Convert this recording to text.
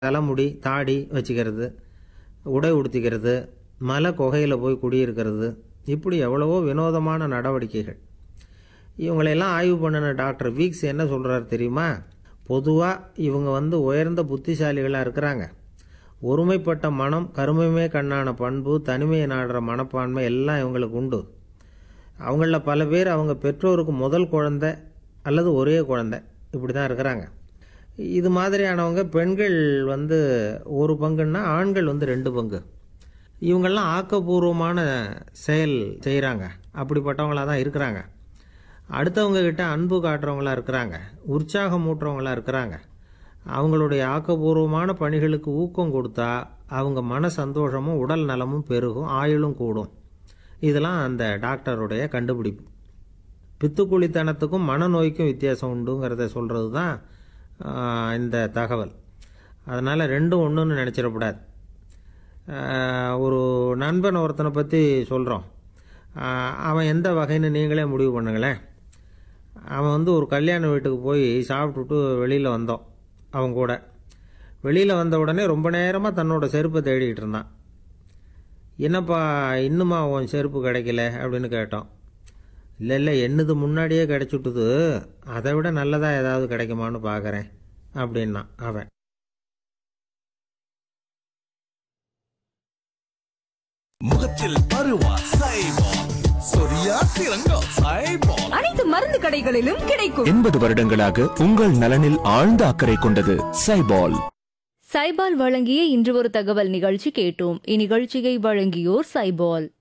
தலைமுடி தாடி வச்சுக்கிறது உடை உடுத்திக்கிறது மலை குகையில் போய் குடியிருக்கிறது இப்படி எவ்வளவோ வினோதமான நடவடிக்கைகள் இவங்களையெல்லாம் ஆய்வு பண்ணின டாக்டர் வீக்ஸ் என்ன சொல்கிறாரு தெரியுமா பொதுவாக இவங்க வந்து உயர்ந்த புத்திசாலிகளாக இருக்கிறாங்க ஒருமைப்பட்ட மனம் கருமையுமே கண்ணான பண்பு தனிமையை நாடுற மனப்பான்மை எல்லாம் இவங்களுக்கு உண்டு அவங்களில் பல பேர் அவங்க பெற்றோருக்கு முதல் குழந்தை அல்லது ஒரே குழந்தை இப்படி தான் இருக்கிறாங்க இது மாதிரியானவங்க பெண்கள் வந்து ஒரு பங்குன்னா ஆண்கள் வந்து ரெண்டு பங்கு இவங்கெல்லாம் ஆக்கப்பூர்வமான செயல் செய்கிறாங்க அப்படிப்பட்டவங்களாக தான் இருக்கிறாங்க அடுத்தவங்க கிட்ட அன்பு காட்டுறவங்களா இருக்கிறாங்க உற்சாகம் ஊட்டுறவங்களா இருக்கிறாங்க அவங்களுடைய ஆக்கப்பூர்வமான பணிகளுக்கு ஊக்கம் கொடுத்தா அவங்க மன சந்தோஷமும் உடல் நலமும் பெருகும் ஆயுளும் கூடும் இதெல்லாம் அந்த டாக்டருடைய கண்டுபிடிப்பு பித்துக்குழித்தனத்துக்கும் மனநோய்க்கும் வித்தியாசம் உண்டுங்கிறத சொல்கிறது தான் ஆஹ், இந்த தகவல் அதனால் ரெண்டும் ஒன்றுன்னு நினச்சிடக்கூடாது ஆஹ், ஒரு நண்பன் ஒருத்தனை பற்றி சொல்கிறோம் அவன் எந்த வகைன்னு நீங்களே முடிவு பண்ணுங்களேன் அவன் வந்து ஒரு கல்யாண வீட்டுக்கு போய் சாப்பிட்டுட்டு வெளியில் வந்தோம் அவன் கூட வெளியில் வந்த உடனே ரொம்ப நேரமாக தன்னோட செருப்பை தேடிக்கிட்டு இருந்தான் என்னப்பா இன்னுமா உன் செருப்பு கிடைக்கல அப்படின்னு கேட்டோம் இல்லை இல்லை என்னது முன்னாடியே கிடைச்சுட்டுது அதை விட நல்லதாக ஏதாவது கிடைக்குமான்னு பார்க்குறேன் அப்படின்னான் அவன் முகத்தில் பருவா சைபால் சொரியா சிறங்கா சைபால் அனைத்து மருந்து கடைகளிலும் கிடைக்கும் எண்பது வருடங்களாக உங்கள் நலனில் ஆழ்ந்த அக்கறை கொண்டது சைபால் சைபால் வழங்கிய இன்று ஒரு தகவல் நிகழ்ச்சி கேட்டோம் இந்நிகழ்ச்சியை வழங்கியோர் சைபால்